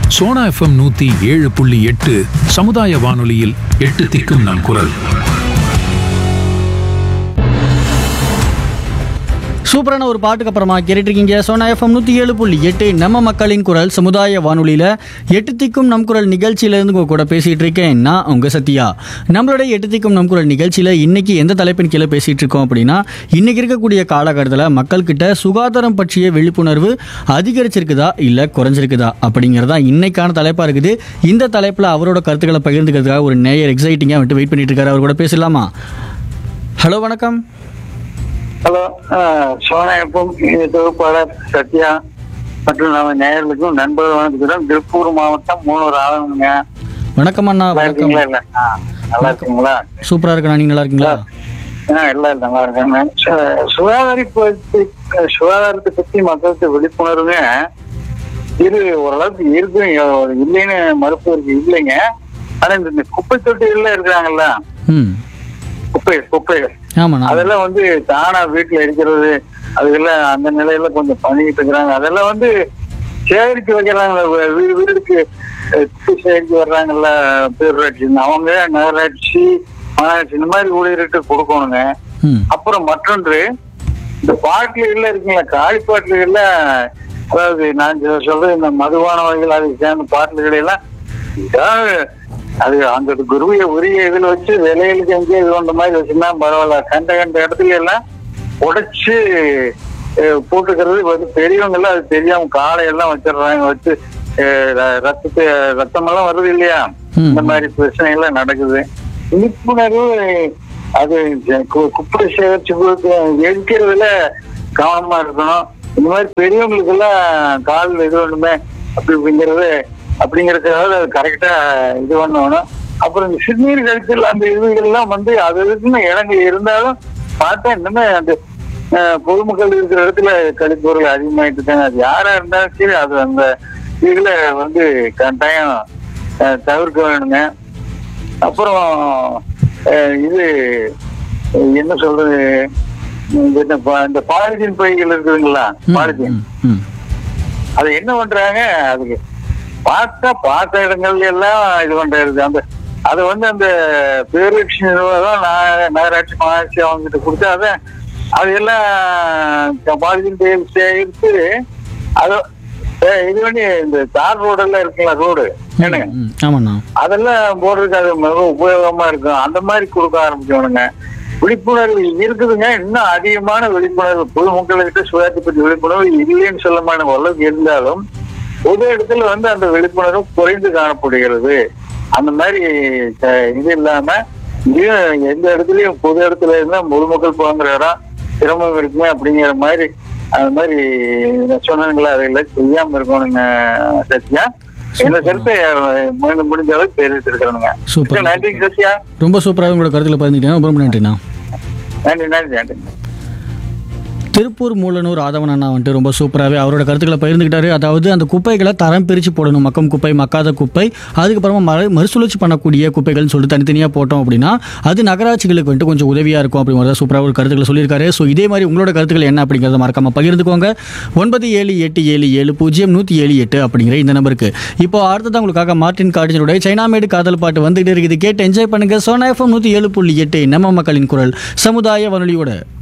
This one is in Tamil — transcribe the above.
சோனா எஃப்எம் நூத்தி ஏழு புள்ளி எட்டு சமுதாய வானொலியில் எட்டு திக்கும் நம் குரல் சூப்பரான ஒரு பாட்டுக்கு அப்புறமா கேட்டுருக்கீங்க சோனா எஃப்எம் நூற்றி ஏழு புள்ளி எட்டு நம்ம மக்களின் குரல் சமுதாய வானொலியில் எட்டு திக்கும் நம் குரல் நிகழ்ச்சியிலேருந்து உங்க கூட பேசிகிட்டு இருக்கேன் நான் உங்கள் சத்யா நம்மளோட எட்டு திக்கும் நம் குரல் நிகழ்ச்சியில் இன்னைக்கு எந்த தலைப்பின் கீழே பேசிகிட்டு இருக்கோம் அப்படின்னா இன்னைக்கு இருக்கக்கூடிய காலகட்டத்தில் மக்கள்கிட்ட சுகாதாரம் பற்றிய விழிப்புணர்வு அதிகரிச்சிருக்குதா இல்லை குறைஞ்சிருக்குதா அப்படிங்கிறதா இன்னைக்கான தலைப்பாக இருக்குது இந்த தலைப்பில் அவரோட கருத்துக்களை பகிர்ந்துக்கிறதுக்காக ஒரு நேயர் எக்ஸைட்டிங்காக விட்டு வெயிட் பண்ணிட்டு இருக்காரு அவர் கூட பேசலாமா ஹலோ வணக்கம் ஹலோ சோனாயப்பம் தொகுப்பாளர் சத்யா மற்றும் நம்ம நேயர்களுக்கும் நண்பர்கள் வணக்கத்துடன் திருப்பூர் மாவட்டம் மூணூர் ஆளுங்க வணக்கம் அண்ணா நல்லா வணக்கம் இருக்கீங்களா இல்ல ஆ, நல்லா இருக்கீங்களா சூப்பரா இருக்கண்ணா நீங்க நல்லா இருக்கீங்களா ஆ, எல்லாம் நல்லா இருக்காங்க சு- சுகாதாரிப்பு பத்தி சுகாதாரத்தை பத்தி மக்களுக்கு விழிப்புணர்வுங்க இது ஓரளவுக்கு இருக்கு இல்லைன்னு மறுப்பு இருக்கு இல்லைங்க ஆனா இந்த இந்த குப்பை தொட்டிகள்ல இருக்கிறாங்கல்ல ம் குப்பை குப்பைகள் ஆமாண்ணா அதெல்லாம் வந்து தானா வீட்டுல இருக்கிறது அதுக்கெல்லாம் அந்த நிலையில கொஞ்சம் பண்ணிட்டு இருக்கிறாங்க அதெல்லாம் வந்து சேகரித்து வைக்கிறாங்க வீ- வீடு வீடுக்கு அஹ், குப்பை சேகரித்து வர்றாங்கல்ல பேரூராட்சி அவங்க நகராட்சி மாநகராட்சி இந்த மாதிரி ஊழியர்கிட்ட கொடுக்கணுங்க ம் அப்புறம் மற்றொன்று இந்த பாட்டில்கள்ல இருக்குங்களா காலி பாட்டில்கள்ல அதாவது நான் சொ- சொல்றது இந்த மதுபான வகைகள் அதுக்கு சேர்ந்த பாட்டில்களை எல்லாம் ஏதாவது அது அந்த குருவிய உரிய இதுல வச்சு விலைகளுக்கு எங்கேயும் இது பண்ற மாதிரி வச்சிருந்தா பரவாயில்ல கண்ட கண்ட இடத்துல எல்லாம் உடைச்சு அஹ், போட்டுக்கிறது வந்து பெரியவங்க எல்லாம் அது தெரியாம காலையெல்லாம் வச்சிடுறாங்க வச்சு அஹ், ர- ரத்தத்தை ரத்தமெல்லாம் வருது இல்லையா ம். இந்த மாதிரி பிரச்சனை எல்லாம் நடக்குது விழிப்புணர்வு அது கு- குப்பை சேகரிச்சு கொடுக்க- எரிக்கிறதுல கவனமா இருக்கணும் இந்த மாதிரி பெரியவங்களுக்கு எல்லாம் கால் இது ஒண்ணுமே அப்படி இப்படிங்கிறது அப்படிங்கறதுக்காக அது கரெக்டா இது பண்ணணும் அப்புறம் இந்த சிறுநீர் கழிச்சல் அந்த இதுகள்லாம் வந்து அது இருக்குன்னு இடங்கள் இருந்தாலும் பார்த்தா இன்னுமே அந்த அஹ், பொதுமக்கள் இருக்கிற இடத்துல கழிப்பொருள் அதிகமாயிட்டு இருக்காங்க அது யாரா இருந்தாலும் சரி அது அந்த இதுல வந்து கட்டாயம் அஹ், தவிர்க்க வேணுங்க அப்புறம் அஹ், இது அஹ், என்ன சொல்றது இந்த இந்த பா- இந்த பாலித்தீன் பைகள் இருக்குதுங்களா ம், பாலித்தீன் ம், ம். அது என்ன பண்றாங்க அதுக்கு பார்த்தா பார்த்த இடங்கள்ல எல்லாம் இது பண்றது அந்த அதை வந்து அந்த பேரூராட்சி நிர்வாகம் நா- நகராட்சி மாநகராட்சி அவங்க கிட்ட கொடுத்து அதை அது எல்லாம் பாலித்தீன் பைகள் சேகரித்து அதை அஹ், இது பண்ணி இந்த தார் ரோடெல்லாம் இருக்குங்களா ரோடு என்னங்க ம், ஆமாண்ணா அதெல்லாம் போடுறதுக்கு அது மிக உபயோகமா இருக்கும் அந்த மாதிரி கொடுக்க ஆரம்பிச்சவனுங்க விழிப்புணர்வு இருக்குதுங்க இன்னும் அதிகமான விழிப்புணர்வு பொதுமக்கள்கிட்ட சுகாதாரத்தை பற்றி விழிப்புணர்வு இல்லைன்னு சொல்ல மாட்டாங்க ஓரளவுக்கு இருந்தாலும் பொது இடத்துல வந்து அந்த விழிப்புணர்வு குறைந்து காணப்படுகிறது அந்த மாதிரி அஹ், இது இல்லாம இங்கேயும் எந்த இடத்துலயும் பொது இடத்துல இருந்தா பொதுமக்கள் போங்கிற இடம் சிரமம் இருக்குமே அப்படிங்கிற மாதிரி அந்த மாதிரி சொன்னாங்களா அதையெல்லாம் செய்யாம இருக்கணுங்க சத்யா இந்த கருத்தை அஹ், முடிந்த முடிஞ்ச அளவுக்கு தெரிவித்திருக்கிறேனுங்க சூப்பர் நன்றி சத்யா ரொம்ப சூப்பராக உங்களோட கருத்துல பதிந்துட்டேன் ரொம்ப ரொம்ப நன்றிண்ணா நன்றி நன்றி நன்றி திருப்பூர் மூலனூர் ஆதவன் அண்ணா வந்துட்டு ரொம்ப சூப்பராகவே அவரோட கருத்துக்களை பகிர்ந்துக்கிட்டாரு அதாவது அந்த குப்பைகளை தரம் பிரித்து போடணும் மக்கும் குப்பை மக்காத குப்பை அதுக்கப்புறமா மறு மறுசுழற்சி பண்ணக்கூடிய குப்பைகள்னு சொல்லிட்டு தனித்தனியாக போட்டோம் அப்படின்னா அது நகராட்சிகளுக்கு வந்துட்டு கொஞ்சம் உதவியாக இருக்கும் அப்படிங்கிறத சூப்பராக ஒரு கருத்துக்களை சொல்லியிருக்காரு ஸோ இதே மாதிரி உங்களோட கருத்துக்கள் என்ன அப்படிங்கிறத மறக்காம பகிர்ந்துக்கோங்க ஒன்பது ஏழு எட்டு ஏழு ஏழு பூஜ்ஜியம் நூற்றி ஏழு எட்டு அப்படிங்கிற இந்த நம்பருக்கு இப்போ அடுத்ததான் உங்களுக்காக மார்டின் கார்டிஜனுடைய சைனாமேடு காதல் பாட்டு வந்துகிட்டு இருக்குது கேட்டு என்ஜாய் பண்ணுங்க சோனா எஃப்எம் நூற்றி ஏழு புள்ளி எட்டு நம்ம மக்களின் குரல் சமுதாய வானொலியோட